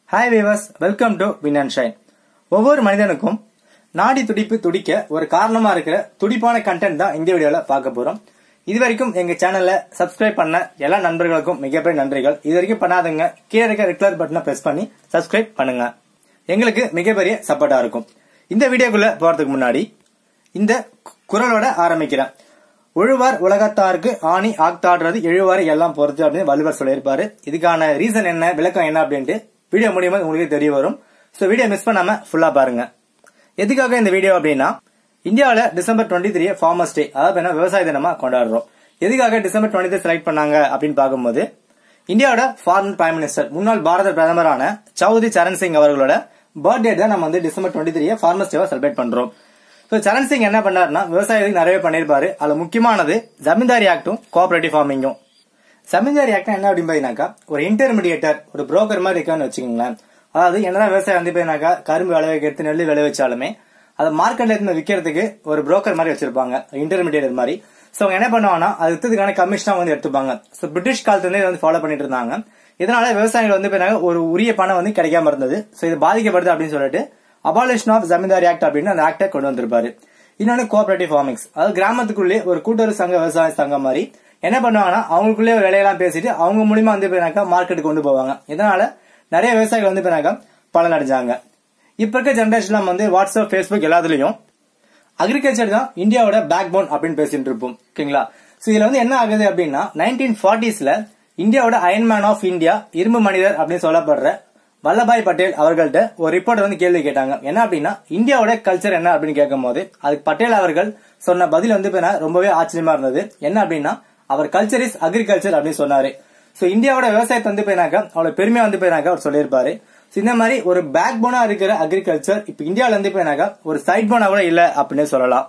hi viewers welcome to win and shine ஒவ்வொரு மனிதனுக்கும் நாடி துடிப்பு துடிக்க ஒரு காரணமா இருக்கிற துடிப்பான கண்டென்ட் தான் இந்த வீடியோல பார்க்க போறோம் இது வரைக்கும் எங்க சேனல்ல சப்ஸ்கிரைப் பண்ண எல்லா நண்பர்களுக்கும் மிகப்பெரிய நன்றிகள் இது வரைக்கும் பண்ணாதவங்க கீழே இருக்க ரெகுலர் பட்டனை பிரஸ் பண்ணி சப்ஸ்கிரைப் பண்ணுங்க எங்களுக்கு மிகப்பெரிய சப்போர்ட்டா இருக்கும் இந்த வீடியோக்குள்ள போறதுக்கு முன்னாடி இந்த கு- குரலோட ஆரம்பிக்கிறேன் உழுவார் உலகத்தாருக்கு ஆணி ஆக்தாடுறது எழுவாரை எல்லாம் பொறுத்து அப்படின்னு வள்ளுவர் சொல்லியிருப்பாரு இதுக்கான ரீசன் என்ன விளக்கம் என்ன அப்படின்ட்டு வீடியோ மூலியமா உங்களுக்கு தெரிய வரும் சோ வீடியோ மிஸ் பண்ணாம ஃபுல்லா பாருங்க எதுக்காக இந்த வீடியோ அப்படின்னா இந்தியாவில் December twenty three farmers day அதாவது என்ன விவசாய தினமா கொண்டாடுறோம் எதுக்காக டிசம்பர் டுவெண்ட்டி த்ரீ செலக்ட் பண்ணாங்க அப்படின்னு பார்க்கும்போது இந்தியாவோட ஃபாரின் பிரைம் மினிஸ்டர் முன்னாள் பாரத பிரதமரான சௌத்ரி சரண் சிங் அவர்களோட பர்த்டே தான் நம்ம வந்து டிசம்பர் டுவெண்ட்டி த்ரீ ஃபார்மர்ஸ் டேவா செலிப்ரேட் பண்றோம் ஸோ சரண் சிங் என்ன பண்ணாருன்னா விவசாயிகளுக்கு நிறைய பண்ணிருப்பாரு அதுல முக்கியமானது ஜமீன்தாரி ஆக்டும் கோஆபரேட்டிவ் ஃபார்மிங்கும் ஜமீன்தாரி ஆக்ட் என்ன அப்படின்னு பார்த்தீங்கன்னாக்கா ஒரு இன்டர்மீடியேட்டர் ஒரு புரோக்கர் மாதிரி இருக்கான்னு வச்சுக்கோங்களேன் அதாவது என்னதான் விவசாயம் வந்து பார்த்தீங்கன்னாக்கா கரும்பு விளைவிக்கிறது நெல் விளைவிச்சாலுமே அதை மார்க்கெட்ல இருந்து விற்கிறதுக்கு ஒரு புரோக்கர் மாதிரி வச்சிருப்பாங்க இன்டர்மீடியேட் மாதிரி சோ அவங்க என்ன பண்ணுவாங்கன்னா அது வித்ததுக்கான கமிஷனா வந்து எடுத்துப்பாங்க சோ பிரிட்டிஷ் காலத்துல இருந்து இதை வந்து ஃபாலோ பண்ணிட்டு இருந்தாங்க இதனால விவசாயிகள் வந்து பார்த்தீங்கன்னா ஒரு உரிய பணம் வந்து கிடைக்காம இருந்தது சோ இது பாதிக்கப்படுது அப்படின்னு சொல்லிட்டு அபாலிஷன் ஆஃப் ஜமீன்தாரி ஆக்ட் அப்படின்னு அந்த ஆக்டை கொண்டு வந்திருப்பாரு இன்னொன்னு கோஆபரேட்டிவ் ஃபார்மிங்ஸ் அதாவது கிராமத்துக்குள்ளே ஒரு கூட்டுறவு சங்க விவசாய சங்கம் மாதிரி என்ன பண்ணுவாங்கன்னா அவங்களுக்குள்ளே ஒரு வேலையெல்லாம் பேசிட்டு அவங்க மூலியமா வந்து போனாக்கா மார்க்கெட்டுக்கு கொண்டு போவாங்க இதனால நிறைய விவசாயிகள் வந்து போனாக்கா பலன் அடைஞ்சாங்க இப்ப இருக்க ஜெனரேஷன்ல நம்ம வந்து வாட்ஸ்அப் ஃபேஸ்புக் எல்லாத்துலயும் அக்ரிகல்ச்சர் தான் இந்தியாவோட பேக் போன் அப்படின்னு பேசிட்டு இருப்போம் ஓகேங்களா சோ இதுல வந்து என்ன ஆகுது அப்படின்னா நைன்டீன் ஃபார்ட்டிஸ்ல இந்தியாவோட அயன்மேன் ஆஃப் இந்தியா இரும்பு மனிதர் அப்படின்னு சொல்லப்படுற வல்லபாய் பட்டேல் அவர்கள்ட்ட ஒரு ரிப்போர்ட் வந்து கேள்வி கேட்டாங்க என்ன அப்படின்னா இந்தியாவோட கல்ச்சர் என்ன அப்படின்னு கேட்கும்போது அதுக்கு பட்டேல் அவர்கள் சொன்ன பதில் வந்து இப்ப நான் ரொம்பவே ஆச்சரியமா இருந்தது என்ன அப்படின்னா அவர் கல்ச்சர் இஸ் அக்ரிகல்ச்சர் அப்படின்னு சொன்னாரு சோ இந்தியாவோட விவசாயத்தை வந்து போயினாக்கா அவ்வளவு பெருமையா வந்து போயினாக்கா அவர் சொல்லியிருப்பாரு So இந்த மாதிரி ஒரு பேக் போனா இருக்கிற அக்ரிகல்ச்சர் இப்ப இந்தியாவில இருந்து போயினாக்கா ஒரு சைட் போனா கூட இல்ல அப்படின்னு சொல்லலாம்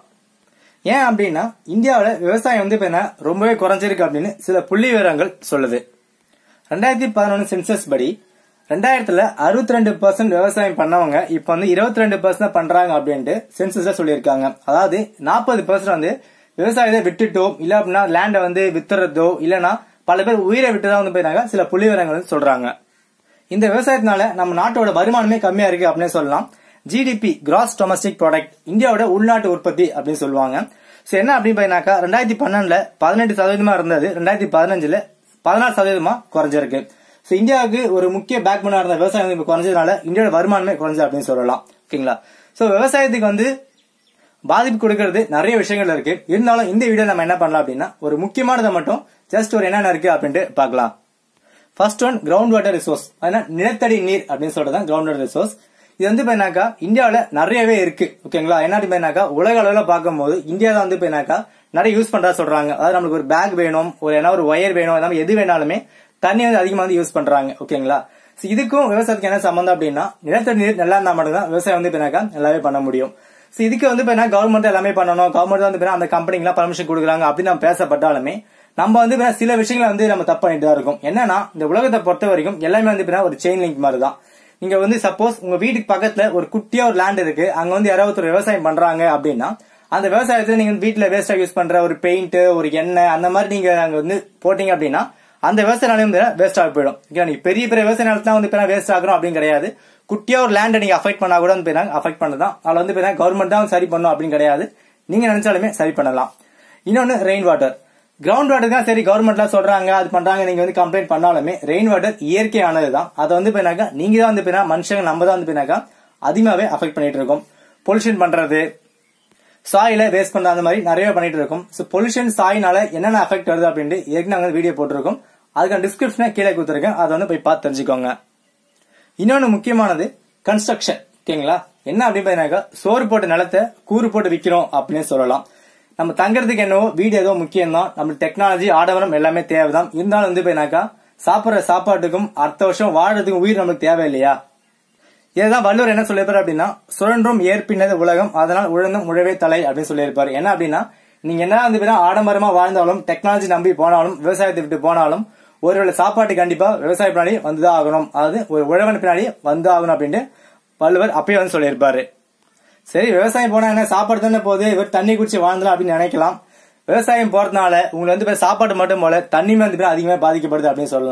ஏன் அப்படின்னா இந்தியாவுல விவசாயம் வந்து இப்ப என்ன ரொம்பவே குறைஞ்சிருக்கு அப்படின்னு சில புள்ளி விவரங்கள் சொல்லுது ரெண்டாயிரத்தி பதினொன்னு சென்சஸ் படி ரெண்டாயிரத்துல அறுபத்தி ரெண்டு பர்சன்ட் விவசாயம் பண்ணவங்க இப்ப வந்து இருபத்தி ரெண்டு பர்சன்ட் பண்றாங்க அப்படின்ட்டு சென்சஸ்ல சொல்லியிருக்காங்க அதாவது நாற்பது பர்சன்ட் வந்து விவசாயத்தை விட்டுட்டோ இல்ல அப்படின்னா லேண்டை வந்து வித்துறதோ இல்லனா பல பேர் உயிரை விட்டுதான் வந்து போயிட்டாங்க சில புள்ளி விவரங்கள் வந்து சொல்றாங்க இந்த விவசாயத்தினால நம்ம நாட்டோட வருமானமே கம்மியா இருக்கு அப்படின்னு சொல்லலாம் ஜிடிபி கிராஸ் டொமஸ்டிக் ப்ராடக்ட் இந்தியாவோட உள்நாட்டு உற்பத்தி அப்படின்னு சொல்லுவாங்க சோ என்ன அப்படின்னு பார்த்தீங்கன்னாக்கா ரெண்டாயிரத்தி பன்னெண்டுல பதினெட்டு சதவீதமா இருந்தது ரெண்டாயிரத்தி பதினஞ்சுல பதினாறு சதவீதமா குறைஞ்சிருக்கு சோ இந்தியாவுக்கு ஒரு முக்கிய பேக் பண்ணா இருந்த விவசாயம் வந்து இப்ப குறைஞ்சதுனால இந்தியாவோட வருமானமே குறைஞ்சது அப்படின்னு சொல்லலாம் ஓகேங்களா சோ விவசாயத்துக்கு வந்து பாதிப்பு கொடுக்கறது நிறைய விஷயங்கள் இருக்கு இருந்தாலும் இந்த வீடியோ நம்ம என்ன பண்ணலாம் அப்படின்னா ஒரு முக்கியமானதை மட்டும் ஜஸ்ட் ஒரு என்னென்ன இருக்கு அப்படின்ட்டு பார்க்கலாம் first one ground water resource அதனா நிலத்தடி நீர் அப்படின்னு சொல்றது கிரவுண்ட் வாட்டர் ரிசோர்ஸ் இது வந்து போயினாக்கா இந்தியாவில நிறையவே இருக்கு ஓகேங்களா என்ன போயினாக்கா உலக அளவுல பார்க்கும்போது இந்தியா தான் வந்து போயினாக்கா நிறைய யூஸ் பண்றதா சொல்றாங்க அதாவது நம்மளுக்கு ஒரு பேக் வேணும் ஒரு என்ன ஒரு ஒயர் வேணும் அதாவது எது வேணாலுமே தண்ணி வந்து அதிகமா வந்து யூஸ் பண்றாங்க ஓகேங்களா So இதுக்கும் விவசாயத்துக்கு என்ன சம்பந்தம் அப்படின்னா நிலத்தடி நீர் நல்லா இருந்தா மட்டும்தான் விவசாயம் வந்து போயினாக்கா நல்லாவே பண்ண முடியும் So இதுக்கு வந்து போயினா கவர்மெண்ட் எல்லாமே பண்ணணும் கவர்மெண்ட் வந்து போயினா அந்த கம்பெனிக்கு பர்மிஷன் கொடுக்குறாங்க அப்படின்னு நம்ம பேசப்பட்டாலுமே நம்ம வந்து இப்ப சில விஷயங்களை வந்து நம்ம தப்பு பண்ணிட்டு தான் இருக்கோம் என்னன்னா இந்த உலகத்தை பொறுத்த வரைக்கும் எல்லாமே வந்து இப்ப ஒரு செயின் லிங்க் மாதிரி தான் நீங்க வந்து சப்போஸ் உங்க வீட்டுக்கு பக்கத்துல ஒரு குட்டியா ஒரு லேண்ட் இருக்கு அங்க வந்து யாராவது ஒருத்தர் விவசாயம் பண்றாங்க அப்படின்னா அந்த விவசாயத்துல நீங்க வீட்டுல வேஸ்டா யூஸ் பண்ற ஒரு பெயிண்ட் ஒரு எண்ணெய் அந்த மாதிரி நீங்க அங்க வந்து போட்டீங்க அப்படின்னா அந்த விவசாய நிலையம் வந்து வேஸ்ட் ஆகி போயிடும் ஓகே நீங்க பெரிய பெரிய விவசாய நிலத்துல வந்து இப்ப வேஸ்ட் ஆகுறோம் அப்படின்னு கிடையாது குட்டியா ஒரு லேண்டை நீங்க அஃபெக்ட் பண்ணா கூட வந்து அஃபெக்ட் பண்ணதான் அதுல வந்து கவர்மெண்ட் தான் சரி பண்ணும் அப்படின்னு கிடையாது நீங்க நினைச்சாலுமே சரி பண்ணலாம் இன்னொன்னு ரெயின் வாட்டர் கிரவுண்ட் வாட்டர் தான் சரி கவர்மெண்ட்லாம் சொல்றாங்க அது பண்றாங்க நீங்க வந்து கம்ப்ளைண்ட் பண்ணாலுமே ரெயின் வாட்டர் இயற்கையானது தான் அதை வந்து போயினாக்கா நீங்க தான் வந்து போயினா மனுஷங்க நம்ம தான் வந்து போயினாக்கா அதிகமாவே அஃபெக்ட் பண்ணிட்டு இருக்கோம் பொல்யூஷன் பண்றது சாயில வேஸ்ட் பண்ற அந்த மாதிரி நிறைய பண்ணிட்டு இருக்கோம் ஸோ பொல்யூஷன் சாயினால என்னென்ன அஃபெக்ட் வருது அப்படின்ட்டு ஏற்கனவே வீடியோ போட்டிருக்கோம் அதுக்கான டிஸ்கிரிப்ஷனை கீழே கொடுத்துருக்கேன் அதை வந்து போய் பார்த்து தெரிஞ்சுக்கோங்க இன்னொன்னு முக்கியமானது கன்ஸ்ட்ரக்ஷன் ஓகேங்களா என்ன அப்படின்னு பார்த்தீங்கன்னாக்கா சோறு போட்ட நிலத்தை கூறு போட்டு விற்கிறோம் அப்படின்னு சொல்லலாம் நம்ம தங்குறதுக்கு என்னவோ வீடு ஏதோ முக்கியம் தான் நம்மளுக்கு டெக்னாலஜி ஆடவரம் எல்லாமே தேவைதான் இருந்தாலும் வந்து போயினாக்கா சாப்பிடுற சாப்பாட்டுக்கும் அடுத்த வருஷம் வாழறதுக்கும் உயிர் நம்மளுக்கு தேவை இல்லையா இதுதான் வள்ளுவர் என்ன சொல்லியிருப்பாரு அப்படின்னா சுழன்றும் ஏற்பினது உலகம் அதனால் உழந்தும் உழவே தலை அப்படின்னு சொல்லியிருப்பாரு என்ன அப்படின்னா நீங்க என்ன வந்து பாத்தீங்கன்னா ஆடம்பரமா வாழ்ந்தாலும் டெக்னாலஜி நம்பி போனாலும் விவசாயத்தை விட்டு போனாலும் ஒருவேளை சாப்பாட்டு கண்டிப்பா விவசாய பின்னாடி வந்துதான் ஆகணும் அதாவது ஒரு உழவன் பின்னாடி வந்து ஆகணும் அப்படின்ட்டு வள்ளுவர் அப்பயே வந்து சொல்லியிருப்பாரு சரி விவசாயம் போனா என்ன சாப்பாடு தானே போகுது இவர் தண்ணி குடிச்சு வாழ்ந்தலாம் அப்படின்னு நினைக்கலாம் விவசாயம் போறதுனால உங்களுக்கு வந்து இப்ப சாப்பாடு மட்டும் போல தண்ணியுமே வந்து இப்ப அதிகமா பாதிக்கப்படுது அப்படின்னு சொல்லலாம்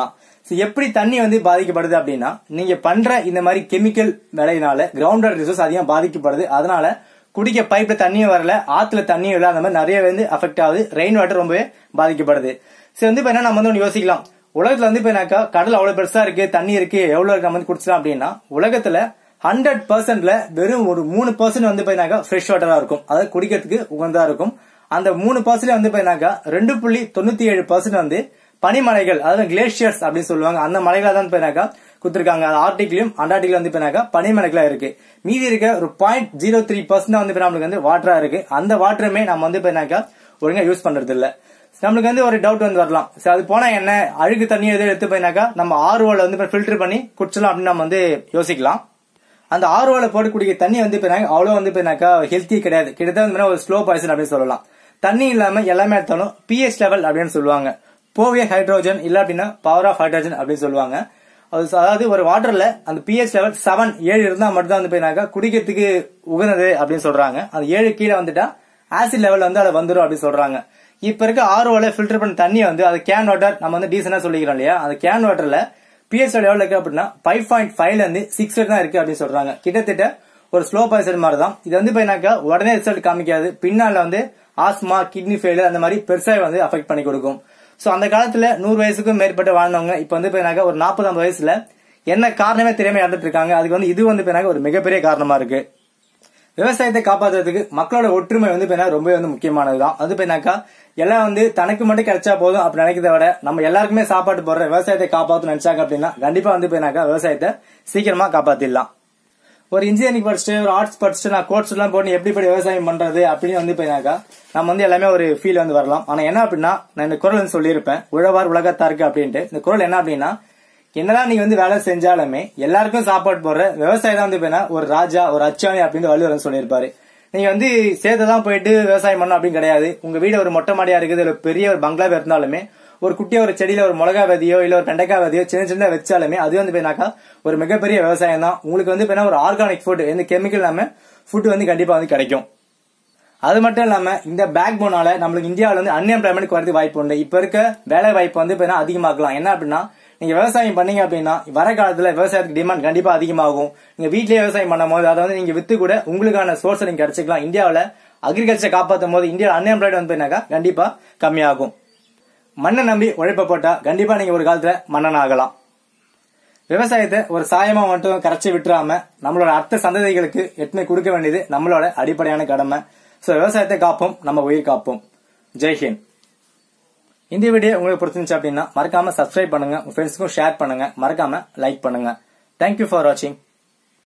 So, எப்படி தண்ணி வந்து பாதிக்கப்படுது அப்படின்னா நீங்க பண்ற இந்த மாதிரி கெமிக்கல் வேலையினால கிரவுண்ட் வாட்டர் ரிசோர்ஸ் அதிகம் பாதிக்கப்படுது அதனால குடிக்க பைப்ல தண்ணியும் வரல ஆத்துல தண்ணியும் இல்ல அந்த மாதிரி நிறைய வந்து அஃபெக்ட் ஆகுது ரெயின் வாட்டர் ரொம்பவே பாதிக்கப்படுது சரி வந்து இப்ப என்ன நம்ம வந்து ஒண்ணு யோசிக்கலாம் உலகத்துல வந்து இப்ப என்னக்கா கடல் அவ்வளவு பெருசா இருக்கு தண்ணி இருக்கு எவ்வளவு இருக்கு நம்ம வந்து குடிச்சலாம் அப்படின்னா உலகத்துல ஹண்ட்ரட் பர்சன்ட்ல வெறும் ஒரு மூணு பர்சன்ட் வந்து பாத்தீங்கன்னாக்கா ஃப்ரெஷ் வாட்டரா இருக்கும் அதாவது குடிக்கிறதுக்கு உகந்தா இருக்கும் அந்த மூணு பர்சன்ட் வந்து பாத்தீங்கன்னாக்கா ரெண்டு புள்ளி தொண்ணூத்தி ஏழு பர்சன்ட் வந்து பனிமலைகள் அதாவது கிளேஷியர்ஸ் அப்படின்னு சொல்லுவாங்க அந்த மலைகளா தான் பாத்தீங்கன்னாக்கா குடுத்திருக்காங்க ஆர்டிக்லயும் அண்டார்டிக்ல வந்து பாத்தீங்கன்னாக்கா பனிமலைகளா இருக்கு மீதி இருக்க ஒரு பாயிண்ட் ஜீரோ த்ரீ பர்சன்ட் வந்து இப்ப நம்மளுக்கு வந்து வாட்டரா இருக்கு அந்த வாட்டருமே நம்ம வந்து பாத்தீங்கன்னாக்கா ஒழுங்கா யூஸ் பண்றது இல்ல நம்மளுக்கு வந்து ஒரு டவுட் வந்து வரலாம் சரி அது போனா என்ன அழுக்கு தண்ணி எதுவும் எடுத்து போயினாக்கா நம்ம ஆர்ஓல வந்து ஃபில்டர் பண்ணி குடிச்சலாம் அப்படின்னு நம்ம வந்து யோசிக்கலாம் அந்த ஆர்ஓல போட்டு குடிக்கிற தண்ணி வந்து போயினாக்க அவ்வளவு வந்து போயினாக்கா ஹெல்த்தி கிடையாது கிட்டத்தட்ட வந்து ஒரு ஸ்லோ பாய்சன் அப்படின்னு சொல்லலாம் தண்ணி இல்லாம எல்லாமே எடுத்தாலும் பிஹெச் லெவல் அப்படின்னு சொல்லுவாங்க போவிய ஹைட்ரோஜன் இல்ல அப்படின்னா பவர் ஆஃப் ஹைட்ரோஜன் அப்படின்னு சொல்லுவாங்க அது ச- அதாவது ஒரு வாட்டர்ல அந்த பிஹெச் லெவல் செவன் ஏழு இருந்தா மட்டும் தான் வந்து போயினாக்கா குடிக்கிறதுக்கு உகந்தது அப்படின்னு சொல்றாங்க அது ஏழு கீழே வந்துட்டா ஆசிட் லெவல் வந்து அது வந்துரும் அப்படின்னு சொல்றாங்க இப்ப இருக்க ஆர்ஓல ஃபில்டர் பண்ண தண்ணி வந்து அது கேன் வாட்டர் நம்ம வந்து டீசெண்டா சொல்லிக்கிறோம் இல்லையா அந்த கேன் வாட்டர்ல பிஹெச் லெவல் இருக்கு அப்படின்னா ஃபைவ் பாயிண்ட் ஃபைவ்ல இருந்து சிக்ஸ் தான் இருக்கு அப்படின்னு சொல்றாங்க கிட்டத்தட்ட ஒரு ஸ்லோ பாய்சன் மாதிரி தான் இது வந்து பாத்தீங்கன்னாக்கா உடனே ரிசல்ட் காமிக்காது பின்னால வந்து ஆஸ்மா கிட்னி ஃபெயிலியர் அந்த மாதிரி பெருசா வந்து அஃபெக்ட் பண்ணி கொடுக்கும் சோ அந்த காலத்துல நூறு வயசுக்கும் மேற்பட்டு வாழ்ந்தவங்க இப்ப வந்து பாத்தீங்கன்னாக்கா ஒரு நாற்பது ஐம்பது வயசுல என்ன காரணமே தெரியாம இறந்துட்டு இருக்காங்க அதுக்கு வந்து இது வந்து பாத்தீங்கன்னா ஒரு மிகப்பெரிய காரணமா இருக்கு விவசாயத்தை காப்பாத்துறதுக்கு மக்களோட ஒற்றுமை வந்து பார்த்தீங்கன்னா ரொம்ப வந்து முக்கியமானதுதான் அது பார்த்தீங்கன்னாக்கா எல்லாம் வந்து தனக்கு மட்டும் கிடைச்சா போதும் அப்படி நினைக்கிறத விட நம்ம எல்லாருக்குமே சாப்பாட்டு போடுற விவசாயத்தை காப்பாத்து நினைச்சாங்க அப்படின்னா கண்டிப்பா வந்து பார்த்தீங்கன்னாக்கா விவசாயத்தை சீக்கிரமா காப்பாத்திடலாம் ஒரு இன்ஜினியரிங் படிச்சுட்டு ஒரு ஆர்ட்ஸ் படிச்சுட்டு நான் கோர்ஸ் எல்லாம் போட்டு எப்படி எப்படி விவசாயம் பண்றது அப்படின்னு வந்து போயினாக்கா நம்ம வந்து எல்லாமே ஒரு ஃபீல் வந்து வரலாம் ஆனா என்ன அப்படின்னா நான் இந்த குரல் வந்து சொல்லியிருப்பேன் உழவார் உலகத்தாருக்கு அப்படின்ட்டு இந்த குரல் என்ன அப்படின்னா என்னதான் நீங்க வந்து வேலை செஞ்சாலுமே எல்லாருக்கும் சாப்பாடு போடுற விவசாயம் தான் வந்து இப்ப என்ன ஒரு ராஜா ஒரு அச்சாணி அப்படின்னு வள்ளுவர் வந்து சொல்லியிருப்பாரு நீங்க வந்து சேர்த்துதான் போயிட்டு விவசாயம் பண்ணணும் அப்படின்னு கிடையாது உங்க வீடு ஒரு மொட்டை மாடியா இருக்குது இல்ல பெரிய ஒரு பங்களா இருந்தாலுமே ஒரு குட்டியா ஒரு செடியில ஒரு மிளகா விதையோ இல்ல ஒரு வெண்டைக்காய் விதையோ சின்ன சின்ன வச்சாலுமே அது வந்து போயினாக்கா ஒரு மிகப்பெரிய விவசாயம் தான் உங்களுக்கு வந்து இப்ப என்ன ஒரு ஆர்கானிக் ஃபுட் எந்த கெமிக்கல் இல்லாம ஃபுட் வந்து கண்டிப்பா வந்து கிடைக்கும் அது மட்டும் இல்லாம இந்த பேக் போனால நம்மளுக்கு இந்தியாவில வந்து அன்எம்ப்ளாய்மெண்ட் குறைத்து வாய்ப்பு உண்டு இப்ப இருக்க வேலை வாய்ப்பு வந்து இப்ப என்ன அதிகமாக்கலாம் என்ன அப்படின்னா நீங்க விவசாயம் பண்ணீங்க அப்படின்னா வர காலத்துல விவசாயத்துக்கு டிமாண்ட் கண்டிப்பா அதிகமாகும் நீங்க வீட்லயே விவசாயம் பண்ணும் போது அதை வந்து நீங்க வித்து கூட உங்களுக்கான சோர்ஸ் நீங்க கிடைச்சிக்கலாம் இந்தியாவில அக்ரிகல்ச்சர் காப்பாத்தும் போது இந்தியா அன்எம்ப்ளாய்டு வந்து போயினாக்கா கண்டிப்பா கம்மியாகும் மண்ணை நம்பி உழைப்ப போட்டா கண்டிப்பா நீங்க ஒரு காலத்துல மன்னன் ஆகலாம் விவசாயத்தை ஒரு சாயமா மட்டும் கரைச்சி விட்டுறாம நம்மளோட அடுத்த சந்ததிகளுக்கு எத்தனை கொடுக்க வேண்டியது நம்மளோட அடிப்படையான கடமை சோ விவசாயத்தை காப்போம் நம்ம உயிர் காப்போம் ஜெய்ஹிந்த் இந்த வீடியோ உங்களுக்கு பிடிச்சிருந்துச்சு அப்படின்னா மறக்காம சப்ஸ்கிரைப் பண்ணுங்க உங்க ஃப்ரெண்ட்ஸுக்கும் ஷேர் பண்ணுங்க மறக்காம லைக் பண்ணுங்க தேங்க்யூ ஃபார் வாட்சிங்